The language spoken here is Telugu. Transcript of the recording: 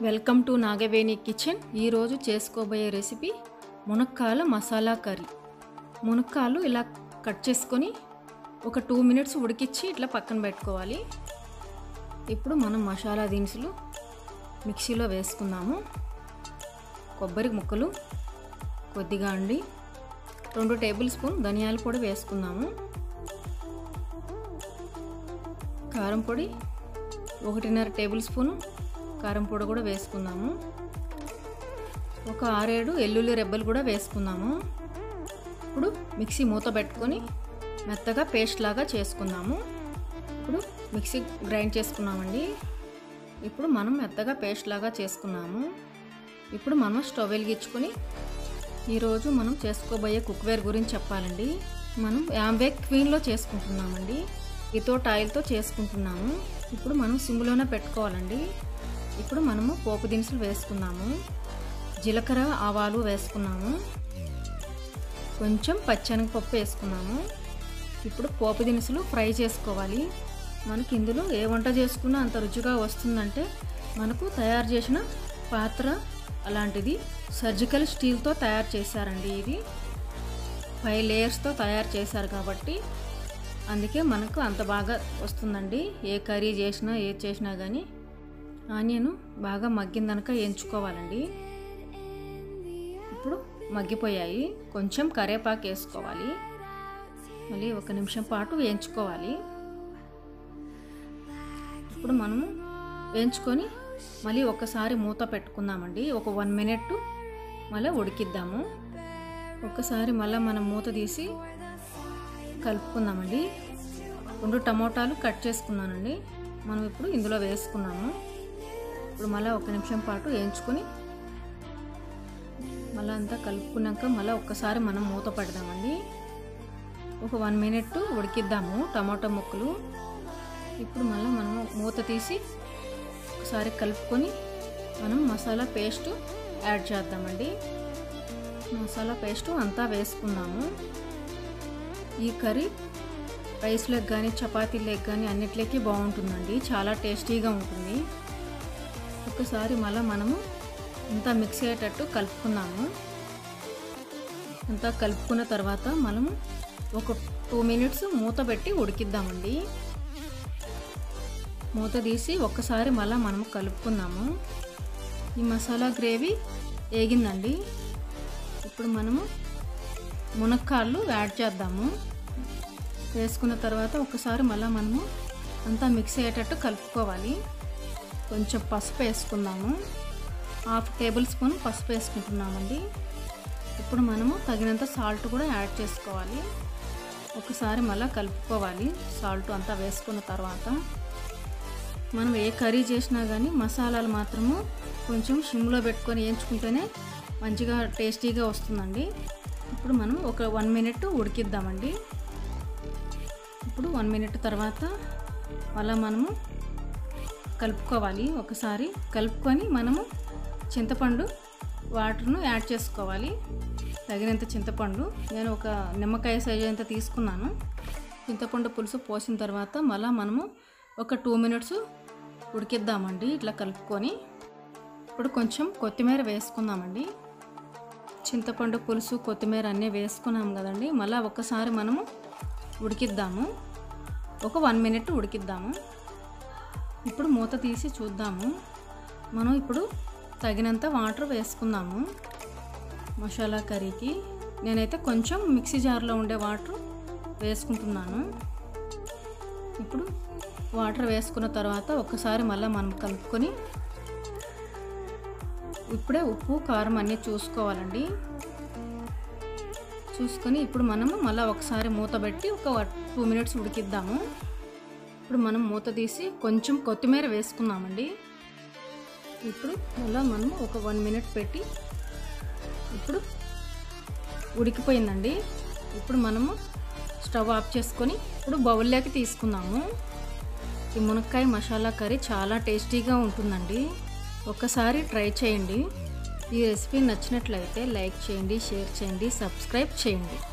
వెల్కమ్ టు నాగవేణి కిచెన్ ఈరోజు చేసుకోబోయే రెసిపీ మునక్కాయల మసాలా కర్రీ మునక్కాయలు ఇలా కట్ చేసుకొని ఒక టూ మినిట్స్ ఉడికిచ్చి ఇట్లా పక్కన పెట్టుకోవాలి ఇప్పుడు మనం మసాలా దినుసులు మిక్సీలో వేసుకుందాము కొబ్బరి ముక్కలు కొద్దిగా అండి రెండు టేబుల్ స్పూన్ ధనియాల పొడి వేసుకుందాము కారం పొడి ఒకటిన్నర టేబుల్ స్పూన్ కారం పొడి కూడా వేసుకుందాము ఒక ఆరేడు ఎల్లుల్లి రెబ్బలు కూడా వేసుకుందాము ఇప్పుడు మిక్సీ మూత పెట్టుకొని మెత్తగా పేస్ట్ లాగా చేసుకుందాము ఇప్పుడు మిక్సీ గ్రైండ్ చేసుకున్నామండి ఇప్పుడు మనం మెత్తగా పేస్ట్ లాగా చేసుకున్నాము ఇప్పుడు మనం స్టవ్ వెలిగించుకొని ఈరోజు మనం చేసుకోబోయే కుక్వేర్ గురించి చెప్పాలండి మనం యాంబే క్వీన్లో చేసుకుంటున్నామండి వితౌట్ ఆయిల్తో చేసుకుంటున్నాము ఇప్పుడు మనం సిమ్లోనే పెట్టుకోవాలండి ఇప్పుడు మనము పోపు దినుసులు వేసుకున్నాము జీలకర్ర ఆవాలు వేసుకున్నాము కొంచెం పచ్చెనగపప్పు వేసుకున్నాము ఇప్పుడు పోపు దినుసులు ఫ్రై చేసుకోవాలి మనకి ఇందులో ఏ వంట చేసుకున్నా అంత రుచిగా వస్తుందంటే మనకు తయారు చేసిన పాత్ర అలాంటిది సర్జికల్ స్టీల్తో తయారు చేశారండి ఇది ఫైవ్ లేయర్స్తో తయారు చేశారు కాబట్టి అందుకే మనకు అంత బాగా వస్తుందండి ఏ కర్రీ చేసినా ఏ చేసినా కానీ ఆనియన్ బాగా మగ్గిందనక ఎంచుకోవాలండి ఇప్పుడు మగ్గిపోయాయి కొంచెం కరివేపాకు వేసుకోవాలి మళ్ళీ ఒక నిమిషం పాటు వేయించుకోవాలి ఇప్పుడు మనము వేయించుకొని మళ్ళీ ఒకసారి మూత పెట్టుకుందామండి ఒక వన్ మినిట్ మళ్ళీ ఉడికిద్దాము ఒకసారి మళ్ళీ మనం మూత తీసి కలుపుకుందామండి రెండు టమోటాలు కట్ చేసుకున్నానండి మనం ఇప్పుడు ఇందులో వేసుకున్నాము ఇప్పుడు మళ్ళీ ఒక నిమిషం పాటు వేయించుకొని మళ్ళీ అంతా కలుపుకున్నాక మళ్ళీ ఒక్కసారి మనం మూత పెడదామండి ఒక వన్ మినిట్ ఉడికిద్దాము టమాటా ముక్కలు ఇప్పుడు మళ్ళీ మనము మూత తీసి ఒకసారి కలుపుకొని మనం మసాలా పేస్ట్ యాడ్ చేద్దామండి మసాలా పేస్ట్ అంతా వేసుకుందాము ఈ కర్రీ రైస్లోకి కానీ చపాతీలోకి కానీ అన్నిట్లోకి బాగుంటుందండి చాలా టేస్టీగా ఉంటుంది ఒకసారి మళ్ళీ మనము అంతా మిక్స్ అయ్యేటట్టు కలుపుకున్నాము అంతా కలుపుకున్న తర్వాత మనము ఒక టూ మినిట్స్ మూత పెట్టి ఉడికిద్దామండి మూత తీసి ఒక్కసారి మళ్ళీ మనము కలుపుకుందాము ఈ మసాలా గ్రేవీ వేగిందండి ఇప్పుడు మనము మునక్కాళ్ళు యాడ్ చేద్దాము వేసుకున్న తర్వాత ఒకసారి మళ్ళీ మనము అంతా మిక్స్ అయ్యేటట్టు కలుపుకోవాలి కొంచెం పసుపు వేసుకుందాము హాఫ్ టేబుల్ స్పూన్ పసుపు వేసుకుంటున్నామండి ఇప్పుడు మనము తగినంత సాల్ట్ కూడా యాడ్ చేసుకోవాలి ఒకసారి మళ్ళీ కలుపుకోవాలి సాల్ట్ అంతా వేసుకున్న తర్వాత మనం ఏ కర్రీ చేసినా కానీ మసాలాలు మాత్రము కొంచెం సిమ్లో పెట్టుకొని వేయించుకుంటేనే మంచిగా టేస్టీగా వస్తుందండి ఇప్పుడు మనం ఒక వన్ మినిట్ ఉడికిద్దామండి ఇప్పుడు వన్ మినిట్ తర్వాత అలా మనము కలుపుకోవాలి ఒకసారి కలుపుకొని మనము చింతపండు వాటర్ను యాడ్ చేసుకోవాలి తగినంత చింతపండు నేను ఒక నిమ్మకాయ సైజు అంత తీసుకున్నాను చింతపండు పులుసు పోసిన తర్వాత మళ్ళీ మనము ఒక టూ మినిట్స్ ఉడికిద్దామండి ఇట్లా కలుపుకొని ఇప్పుడు కొంచెం కొత్తిమీర వేసుకుందామండి చింతపండు పులుసు కొత్తిమీర అన్నీ వేసుకున్నాం కదండి మళ్ళీ ఒకసారి మనము ఉడికిద్దాము ఒక వన్ మినిట్ ఉడికిద్దాము ఇప్పుడు మూత తీసి చూద్దాము మనం ఇప్పుడు తగినంత వాటర్ వేసుకుందాము మసాలా కర్రీకి నేనైతే కొంచెం మిక్సీ జార్లో ఉండే వాటర్ వేసుకుంటున్నాను ఇప్పుడు వాటర్ వేసుకున్న తర్వాత ఒకసారి మళ్ళీ మనం కలుపుకొని ఇప్పుడే ఉప్పు కారం అన్నీ చూసుకోవాలండి చూసుకొని ఇప్పుడు మనము మళ్ళీ ఒకసారి మూత పెట్టి ఒక టూ మినిట్స్ ఉడికిద్దాము ఇప్పుడు మనం మూత తీసి కొంచెం కొత్తిమీర వేసుకున్నామండి ఇప్పుడు మళ్ళీ మనము ఒక వన్ మినిట్ పెట్టి ఇప్పుడు ఉడికిపోయిందండి ఇప్పుడు మనము స్టవ్ ఆఫ్ చేసుకొని ఇప్పుడు బౌల్లోకి తీసుకుందాము ఈ మునక్కాయ మసాలా కర్రీ చాలా టేస్టీగా ఉంటుందండి ఒకసారి ట్రై చేయండి ఈ రెసిపీ నచ్చినట్లయితే లైక్ చేయండి షేర్ చేయండి సబ్స్క్రైబ్ చేయండి